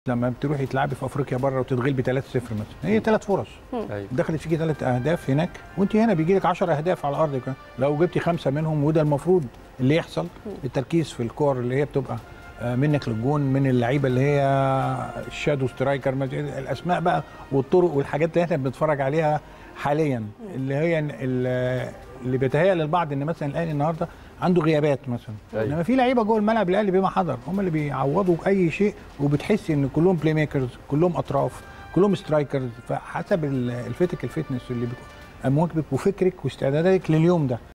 لما بتروحي تلعبي في افريقيا بره وتتغلبي 3-0 مثلا هي ثلاث فرص ايوه دخلت فيكي ثلاث اهداف هناك وانت هنا بيجي لك 10 اهداف على الارض كمان. لو جبتي خمسه منهم وده المفروض اللي يحصل التركيز في الكور اللي هي بتبقى آه، منك للجون من اللعيبه اللي هي الشادو سترايكر ما- الاسماء بقى والطرق والحاجات اللي احنا بنتفرج عليها حاليا اللي هي ال- اللي بيتهيأ للبعض ان مثلا الاهلي النهارده عنده غيابات مثلا أيوة. انما في لعيبه جوه الملعب الاهلي بما حضر هم اللي بيعوضوا باي شيء وبتحسي ان كلهم بلاي ميكرز كلهم اطراف كلهم سترايكرز فحسب ال- الفيتك الفتنس اللي بيكون مواكبك وفكرك واستعداداتك لليوم ده